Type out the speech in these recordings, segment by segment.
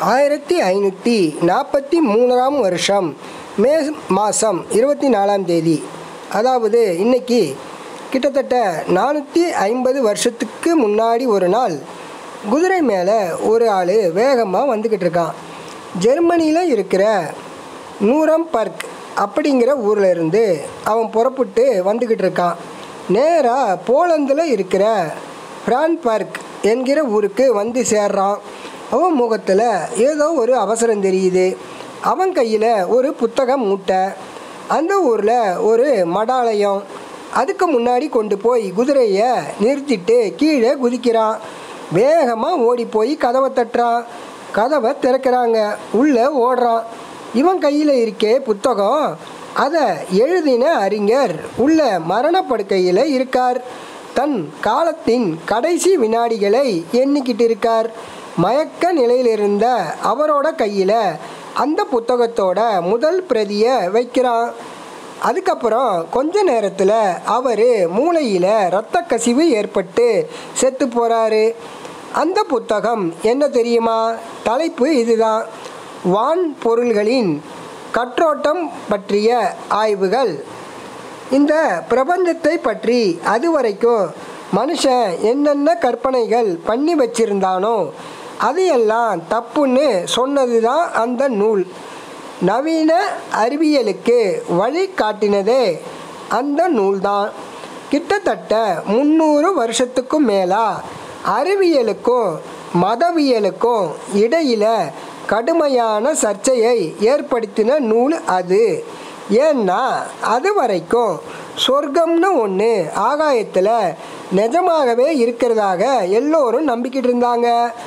ஆயிரத்தி ஐநூற்றி நாற்பத்தி மூணாம் வருஷம் மே மாதம் இருபத்தி நாலாம் தேதி அதாவது இன்னைக்கு கிட்டத்தட்ட நானூற்றி ஐம்பது வருஷத்துக்கு முன்னாடி ஒரு நாள் குதிரை மேலே ஒரு ஆள் வேகமாக வந்துக்கிட்டு இருக்கான் ஜெர்மனியில் இருக்கிற நூரம்பர்க் அப்படிங்கிற ஊரில் இருந்து அவன் புறப்பட்டு வந்துக்கிட்டு இருக்கான் நேராக போலந்தில் இருக்கிற பிரான்பர்க் என்கிற ஊருக்கு வந்து சேர்றான் அவன் முகத்தில் ஏதோ ஒரு அவசரம் தெரியுது அவன் கையில் ஒரு புத்தகம் மூட்டை அந்த ஊரில் ஒரு மடாலயம் அதுக்கு முன்னாடி கொண்டு போய் குதிரையை நிறுத்திட்டு கீழே குதிக்கிறான் வேகமாக ஓடி போய் கதவை தட்டுறான் கதவை திறக்கிறாங்க உள்ளே ஓடுறான் இவன் கையில் இருக்கே புத்தகம் அதை எழுதின அறிஞர் உள்ள மரணப்படுக்கையில் இருக்கார் தன் காலத்தின் கடைசி வினாடிகளை எண்ணிக்கிட்டு இருக்கார் மயக்க நிலையிலிருந்த அவரோட கையில் அந்த புத்தகத்தோட முதல் பிரதியை வைக்கிறான் அதுக்கப்புறம் கொஞ்ச நேரத்தில் அவர் மூளையில் இரத்த கசிவு ஏற்பட்டு செத்து போகிறாரு அந்த புத்தகம் என்ன தெரியுமா தலைப்பு இதுதான் வான் பொருள்களின் கற்றோட்டம் பற்றிய ஆய்வுகள் இந்த பிரபஞ்சத்தை பற்றி அதுவரைக்கும் மனுஷன் என்னென்ன கற்பனைகள் பண்ணி வச்சிருந்தானோ அதையெல்லாம் தப்புன்னு சொன்னது தான் அந்த நூல் நவீன அறிவியலுக்கு வழி காட்டினதே அந்த நூல்தான் கிட்டத்தட்ட முந்நூறு வருஷத்துக்கும் மேலா அறிவியலுக்கும் மதவியலுக்கும் இடையில கடுமையான சர்ச்சையை ஏற்படுத்தின நூல் அது ஏன்னா அது வரைக்கும் சொர்க்கம்னு ஒன்று ஆகாயத்தில் நிஜமாகவே இருக்கிறதாக எல்லோரும் நம்பிக்கிட்டு இருந்தாங்க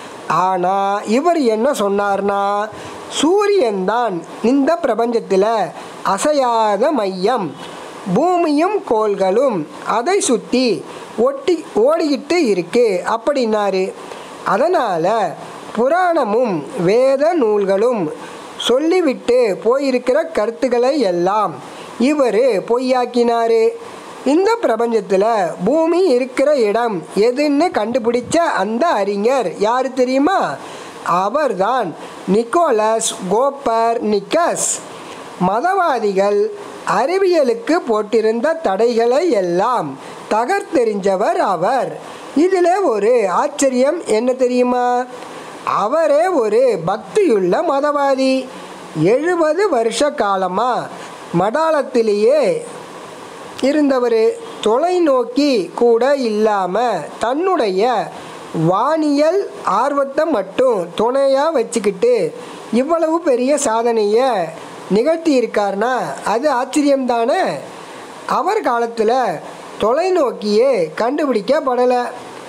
ஆனால் இவர் என்ன சொன்னார்னா சூரியன்தான் இந்த பிரபஞ்சத்தில் அசையாத மையம் பூமியும் கோள்களும் அதை சுற்றி ஒட்டி ஓடிக்கிட்டு இருக்கு அப்படின்னாரு அதனால் புராணமும் வேத நூல்களும் சொல்லிவிட்டு போயிருக்கிற கருத்துக்களை எல்லாம் இவர் பொய்யாக்கினாரு இந்த பிரபஞ்சத்தில் பூமி இருக்கிற இடம் எதுன்னு கண்டுபிடிச்ச அந்த அறிஞர் யார் தெரியுமா அவர்தான் நிக்கோலஸ் கோப்பர் நிக்கஸ் மதவாதிகள் அறிவியலுக்கு போட்டிருந்த தடைகளை எல்லாம் தகர்த்தெறிஞ்சவர் அவர் இதில் ஒரு ஆச்சரியம் என்ன தெரியுமா அவரே ஒரு பக்தியுள்ள மதவாதி எழுபது வருஷ காலமாக மடாலத்திலேயே இருந்தவர் தொலைநோக்கி கூட இல்லாமல் தன்னுடைய வானியல் ஆர்வத்தை மட்டும் துணையாக வச்சுக்கிட்டு இவ்வளவு பெரிய சாதனையை நிகழ்த்தி இருக்கார்னா அது ஆச்சரியம்தானே அவர் காலத்தில் தொலைநோக்கியே கண்டுபிடிக்கப்படலை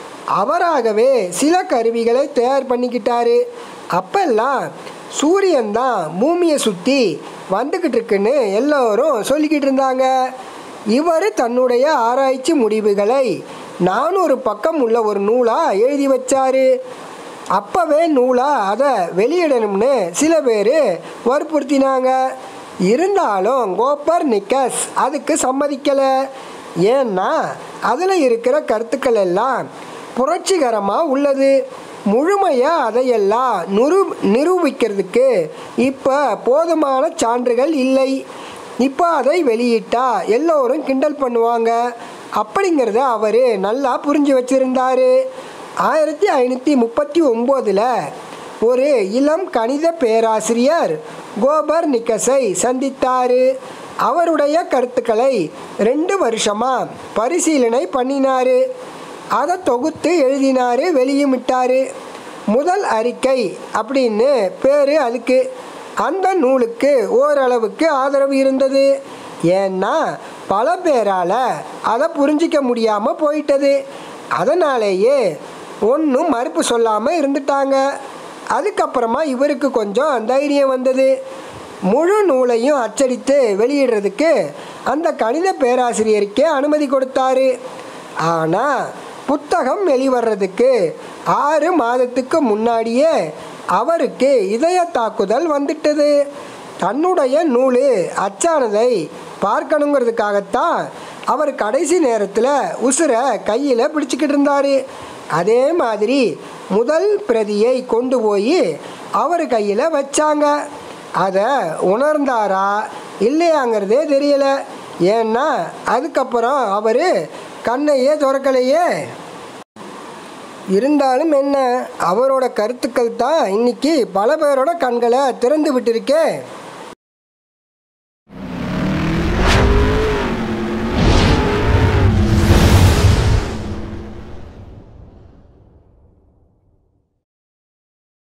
அவராகவே சில கருவிகளை தயார் பண்ணிக்கிட்டாரு அப்பெல்லாம் சூரியன் தான் பூமியை சுற்றி வந்துக்கிட்டு இருக்குன்னு எல்லோரும் சொல்லிக்கிட்டு இருந்தாங்க இவர் தன்னுடைய ஆராய்ச்சி முடிவுகளை நானூறு பக்கம் உள்ள ஒரு நூலாக எழுதி வச்சாரு அப்போவே நூலாக அதை வெளியிடணும்னு சில பேர் வற்புறுத்தினாங்க இருந்தாலும் கோப்பர் நிக்கஸ் அதுக்கு சம்மதிக்கலை ஏன்னா அதில் இருக்கிற கருத்துக்கள் எல்லாம் புரட்சிகரமாக உள்ளது முழுமையாக அதையெல்லாம் நிரு நிரூபிக்கிறதுக்கு இப்போ போதுமான சான்றுகள் இல்லை இப்போ அதை வெளியிட்டா எல்லோரும் கிண்டல் பண்ணுவாங்க அப்படிங்கிறத அவர் நல்லா புரிஞ்சு வச்சிருந்தாரு ஆயிரத்தி ஐநூற்றி முப்பத்தி ஒம்போதில் ஒரு இளம் கணித பேராசிரியர் கோபர் நிக்கஸை சந்தித்தார் அவருடைய கருத்துக்களை ரெண்டு வருஷமாக பரிசீலனை பண்ணினார் அதை தொகுத்து எழுதினார் வெளியிட்டார் முதல் அறிக்கை அப்படின்னு பேர் அதுக்கு அந்த நூலுக்கு ஓரளவுக்கு ஆதரவு இருந்தது ஏன்னா பல பேரால் அதை புரிஞ்சிக்க முடியாமல் போயிட்டது அதனாலேயே ஒன்றும் மறுப்பு சொல்லாமல் இருந்துட்டாங்க அதுக்கப்புறமா இவருக்கு கொஞ்சம் தைரியம் வந்தது முழு நூலையும் அச்சடித்து வெளியிடுறதுக்கு அந்த கணித பேராசிரியருக்கே அனுமதி கொடுத்தாரு ஆனால் புத்தகம் வெளிவர்றதுக்கு ஆறு மாதத்துக்கு முன்னாடியே அவருக்கு இதய தாக்குதல் வந்துட்டது தன்னுடைய நூல் அச்சானதை பார்க்கணுங்கிறதுக்காகத்தான் அவர் கடைசி நேரத்தில் உசுரை கையில் பிடிச்சிக்கிட்டு இருந்தார் அதே மாதிரி முதல் பிரதியை கொண்டு போய் அவர் கையில் வச்சாங்க அதை உணர்ந்தாரா இல்லையாங்கிறதே தெரியல ஏன்னா அதுக்கப்புறம் அவர் கண்ணையே திறக்கலையே இருந்தாலும் என்ன அவரோட கருத்துக்கள் தான் இன்னைக்கு பல பேரோட கண்களை திறந்து விட்டிருக்கே